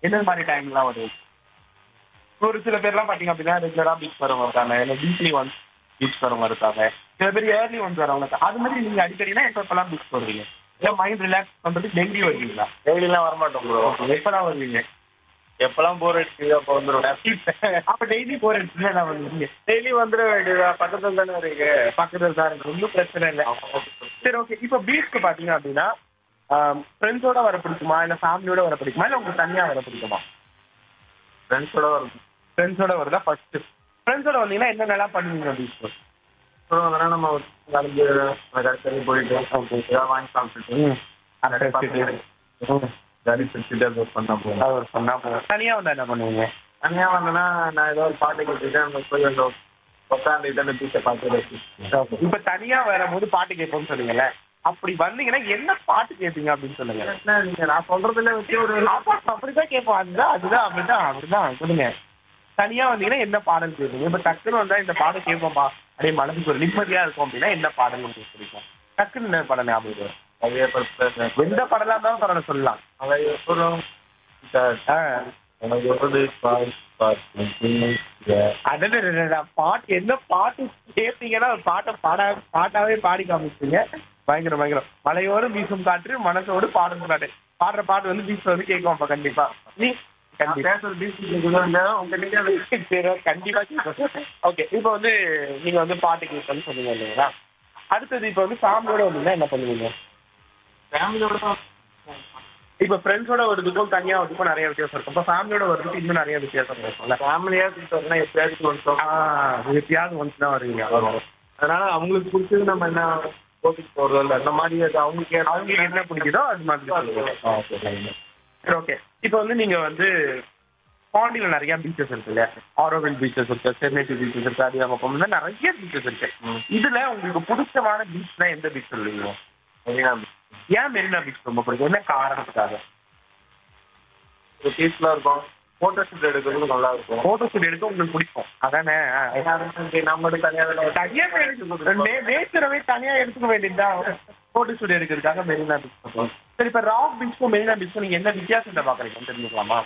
என்ன மாதிரி டைம்லாம் வருது ஒரு சில பேர்லாம் பாத்தீங்க அப்படின்னா ரெகுலரா பீச் வரவங்க இருக்காங்க இல்லை வீக்லி ஒன்ஸ் பீச் வரவங்க இருக்காங்க சில பேர் இயர்லி ஒன்ஸ் வரவங்க இருக்காங்க அது மாதிரி நீங்க அடிக்கடினா எப்ப எப்பெல்லாம் பீச் வருவீங்க இல்லை மைண்ட் ரிலாக்ஸ் பண்றதுக்கு டெய்லி வருவீங்களா டெய்லிலாம் வரமாட்டோம் ப்ரோ எப்பதான் வருவீங்க எப்பெல்லாம் போர் அடிக்குது அப்போ வந்துடுவேன் அப்ப டெய்லி போற இடத்துல நான் வருவீங்க டெய்லி வந்துட வேண்டியதா பக்கத்துல தானே இருக்கு பக்கத்துல தான் இருக்கு ஒன்றும் பிரச்சனை இல்லை சரி ஓகே இப்போ பீச்சுக்கு பாத்தீங்க அப்படின்னா ஃப்ரெண்ட்ஸோட வர பிடிக்குமா இல்லை ஃபேமிலியோட வர பிடிக்குமா இல்லை உங்களுக்கு தனியா வர பிடிக்குமா ஃப்ரெண்ட்ஸோட வரும் ஃப்ரெண்ட்ஸோட வரதா ஃபர்ஸ்ட் ஃப்ரெண்ட்ஸோட வந்தீங்கன்னா என்னென்னலாம் பண்ணுவீங்க பீச் அப்புறம் அதெல்லாம் நம்ம கலந்து கடைசி போயிட்டு ஏதாவது வாங்கி சாப்பிட்டுட்டு ஜாலி சுற்றிட்டு அது பண்ண போகிறேன் சொன்னா போதும் தனியா வந்தா என்ன பண்ணுவீங்க தனியாக வந்தேன்னா நான் ஏதோ ஒரு பாட்டு கேட்டுட்டு அங்கே போய் அந்த உட்காந்துட்டு அந்த பீச்சை பார்த்து ரசிப்பேன். இப்ப தனியா வரும்போது பாட்டு கேட்போம்னு சொன்னீங்கல்ல அப்படி வந்தீங்கன்னா என்ன பாட்டு கேட்பீங்க அப்படின்னு சொல்லுங்க என்ன நீங்க நான் சொல்றதுல வச்சு ஒரு அப்பா, அப்படிதான் கேட்போம் அதுதான் அதுதான் அப்படிதான் அப்படிதான் சொல்லுங்க தனியா வந்தீங்கன்னா என்ன பாடல் கேட்பீங்க இப்ப டக்குன்னு வந்தா இந்த பாடல் கேட்போம்பா அப்படியே மனசுக்கு ஒரு நிம்மதியா இருக்கும் அப்படின்னா என்ன பாடல் உங்களுக்கு பிடிக்கும் டக்குன்னு என்ன படம் ஞாபகம் வரும்? அதே படத்தில் எந்த படலா இருந்தாலும் பரவாயில்ல சொல்லலாம் அதை எப்பறம் ஆ. எனக்கு ஒரு பால் பார்த்து அடடடடடா, பாட்டு என்ன பாட்டு கேட்டீங்கன்னா ஒரு பாட்டை பாடா பாட்டாவே பாடி காமிச்சிங்க பயங்கரம் பயங்கரம் மலையோரம் வீசும் காற்று மனசோடு பாடும் பாட்டு பாடுற பாட்டு வந்து பீச் வந்து கேட்கும் அப்ப கண்டிப்பா நீ கண்டிப்பா பேசுற பீச் உங்ககிட்ட சரி கண்டிப்பா ஓகே இப்போ வந்து நீங்க வந்து பாட்டு கேட்கணும்னு சொன்னீங்க இல்லைங்களா அடுத்தது இப்போ வந்து ஃபேமிலியோட வந்தீங்கன்னா என்ன பண்ணுவீங்க ஃபேமிலியோட தான் இப்போ ஃப்ரெண்ட்ஸோட வருதுக்கும் தனியா வருதுக்கும் நிறைய வித்தியாசம் இருக்கும் இப்போ ஃபேமிலியோட வருதுக்கு இன்னும் நிறைய வித்தியாசம் இருக்கும்ல ஃபேமிலியாக கூப்பிட்டு வரணும் எப்பயாச்சும் கொஞ்சம் ஆ எப்பயாவது ஒன்ஸ் தான் வருவீங்க வரும் அதனால அவங்களுக்கு பிடிச்சது நம்ம என்ன கோபிக்கு போறதோ இல்லை அந்த மாதிரி அது அவங்களுக்கு ஏத்த- அவங்களுக்கு என்ன பிடிக்குதோ அது மாதிரி சொல்லுங்க சரி ஓகே இப்போ வந்து நீங்க வந்து பாண்டியில நிறைய பீச்சஸ் இருக்கு இல்லையா ஆரோவில் பீச்சஸ் இருக்கு சென்னைட்டி பீச்சஸ் இருக்கு அதிகமாக நிறைய பீச்சஸ் இருக்கு ம். இதுல உங்களுக்கு பிடிச்சமான பீச்னா எந்த பீச் சொல்லுவீங்க மெரினா ஏன் மெரினா பீச் ரொம்ப பிடிக்கும் என்ன காரணத்துக்காக ஒரு பீஸ்லாம் இருக்கும் ஃபோட்டோ ஷூட் எடுக்கிறது நல்லா இருக்கும் போட்டோ ஷூட் எடுக்க உங்களுக்கு பிடிக்கும் அதானே நம்ம மட்டும் தனியாக தனியா நேச்சரவே தனியா எடுத்துக்க வேண்டியதுதான் போட்டோ ஷூட் எடுக்கிறதுக்காக மெரினா பீச் போகும் சரி இப்ப ராக் பீச்சுக்கும் மெரினா பீச்சுக்கும் நீங்க என்ன வித்தியாசத்தை பாக்குறீங்க தெரிஞ்சுக்கலாமா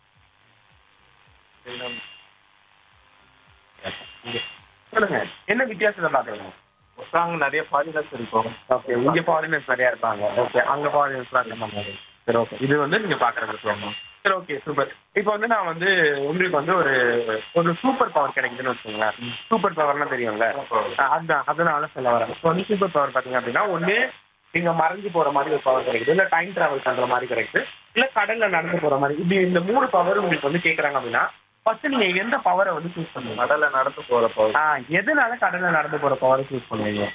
சொல்லுங்க என்ன வித்தியாசத்தை பாக்குறீங்க அங்க நிறைய ஃபாரினர்ஸ் இருக்கும் ஓகே இங்க ஃபாரினர்ஸ் நிறைய இருப்பாங்க ஓகே அங்க ஃபாரினர்ஸ்லாம் இருப்பாங்க சரி ஓகே இது வந்து நீங்க பாக்குறது சரி ஓகே சூப்பர் இப்போ வந்து நான் வந்து உங்களுக்கு வந்து ஒரு ஒரு சூப்பர் பவர் கிடைக்குதுன்னு வச்சுக்கோங்களேன் சூப்பர் பவர்லாம் தெரியும்ல அஹ் அதுதான் அதனால சொல்ல வரேன் இப்போ வந்து சூப்பர் பவர் பாத்தீங்க அப்படின்னா ஒண்ணு நீங்க மறைஞ்சு போற மாதிரி ஒரு பவர் கிடைக்குது இல்ல டைம் டிராவல் பண்ற மாதிரி கிடைக்குது இல்ல கடல்ல நடந்து போற மாதிரி இப்படி இந்த மூணு பவர் உங்களுக்கு வந்து கேக்குறாங்க அப்படின்னா ஃபர்ஸ்ட் நீங்க எந்த பவரை வந்து சூஸ் பண்ணுவீங்க கடல்ல நடந்து போறப்போ ஆஹ் எதனால கடல்ல நடந்து போற பவரை சூஸ் பண்ணுவீங்க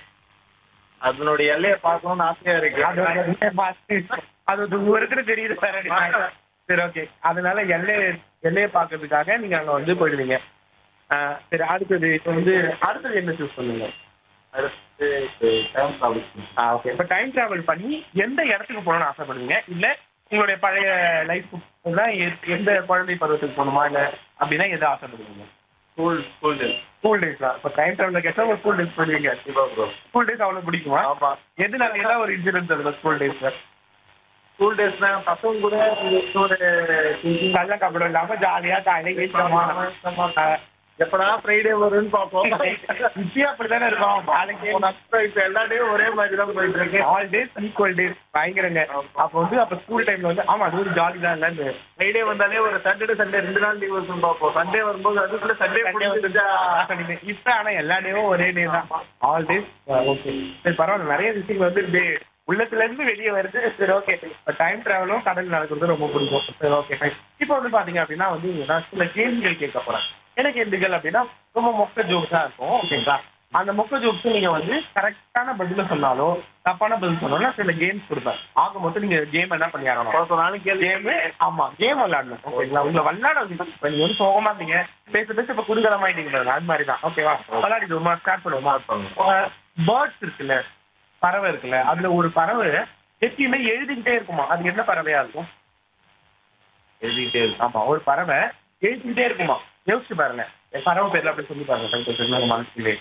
அதனுடைய எல்லையை பார்க்கணும்னு ஆசையா இருக்கு அது வந்து அது வந்து உங்களுக்கு தெரியுது வேற சரி ஓகே அதனால எல்லையை எல்லையை பார்க்கறதுக்காக நீங்க அங்க வந்து போயிடுவீங்க ஆஹ் சரி அடுத்தது இப்போ வந்து அடுத்தது என்ன சூஸ் பண்ணுவீங்க அடுத்து டைம் ட்ராவல் ஆ ஓகே இப்போ டைம் டிராவல் பண்ணி எந்த இடத்துக்கு போகணும்னு ஆசைப்படுவீங்க இல்ல உங்களுடைய பழைய லைஃப் எந்த குழந்தை பருவத்துக்கு போகணுமா இல்ல அப்படின்னா எதை ஆசைப்படுவீங்க school school days school days தான் இப்போ டைம் டிராவல் கேட்டா ஒரு ஸ்கூல் டேஸ் பண்ணுவீங்க கண்டிப்பா ப்ரோ ஸ்கூல் டேஸ் அவ்வளவு பிடிக்குமா ஆமா எதனால ஏதாவது ஒரு இன்சிடென்ட் அதுல ஸ்கூல் டேஸ்ல ஸ்கூல் டேஸ்னா பசங்க கூட ஒரு நல்ல கபடம் இல்லாம ஜாலியா காலையில ஏற்றமா எப்படா ஃப்ரைடே வரும்னு பார்ப்போம் இப்பயும் அப்படித்தானே இருக்கும் நாளைக்கு இப்ப எல்லா டேயும் ஒரே மாதிரி தான் போயிட்டு இருக்கு ஆல் டேஸ் ஈக்குவல் டேஸ் பயங்கரங்க அப்ப வந்து அப்ப ஸ்கூல் டைம்ல வந்து ஆமா அது ஒரு ஜாலி தான் இல்ல ஃப்ரைடே வந்தாலே ஒரு சாட்டர்டே சண்டே ரெண்டு நாள் லீவ் வரும்னு பார்ப்போம் சண்டே வரும்போது அதுக்குள்ள சண்டே முடிஞ்சிருச்சா இப்ப ஆனா எல்லா டேவும் ஒரே டே தான் ஆல் டேஸ் ஓகே சரி பரவாயில்ல நிறைய விஷயங்கள் வந்து இப்படி உள்ளத்துல இருந்து வெளியே வருது சரி ஓகே இப்போ டைம் டிராவலும் கடல் நடக்கிறது ரொம்ப பிடிக்கும் சரி ஓகே ஃபைன் இப்போ வந்து பாத்தீங்க அப்படின்னா வந்து நான் சில கேள்விகள் கேட்க போறேன் என்ன கேள்விகள் அப்படின்னா ரொம்ப மொக்க ஜோக்ஸா இருக்கும் ஓகேங்களா அந்த மொக்க ஜோக்ஸ் நீங்க வந்து கரெக்டான பதில சொன்னாலோ தப்பான பதில் சொன்னாலும் சில கேம்ஸ் கொடுப்பேன் ஆக மொத்தம் நீங்க கேம் என்ன பண்ணி ஆகணும் நாளும் கேள்வி கேம் ஆமா கேம் விளையாடணும் ஓகேங்களா உங்களை விளையாட வந்து இப்ப நீங்க வந்து சோகமா இருந்தீங்க பேச பேச இப்ப குதூகலமாயிட்டீங்க பாருங்க அது மாதிரி தான் ஓகேவா விளையாடிடுவோமா ஸ்டார்ட் பண்ணுவோமா பேர்ட்ஸ் இருக்குல்ல பறவை இருக்குல்ல அதுல ஒரு பறவை எப்பயுமே எழுதிக்கிட்டே இருக்குமா அது என்ன பறவையா இருக்கும் எழுதிட்டே இருக்கு ஆமா ஒரு பறவை எழுதிக்கிட்டே இருக்குமா யோசிச்சு பாருங்க என் பறவை பேர்ல அப்படி சொல்லி பாருங்க கொஞ்சம் கொஞ்சம் மனசுலே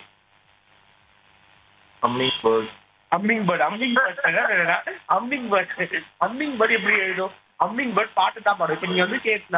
humming bird humming bird humming bird humming bird humming bird எப்படி எழுதும் அம்மிங் பேர்ட் பாட்டு தான் பாடும் இப்ப நீங்க வந்து கேட்கலாம்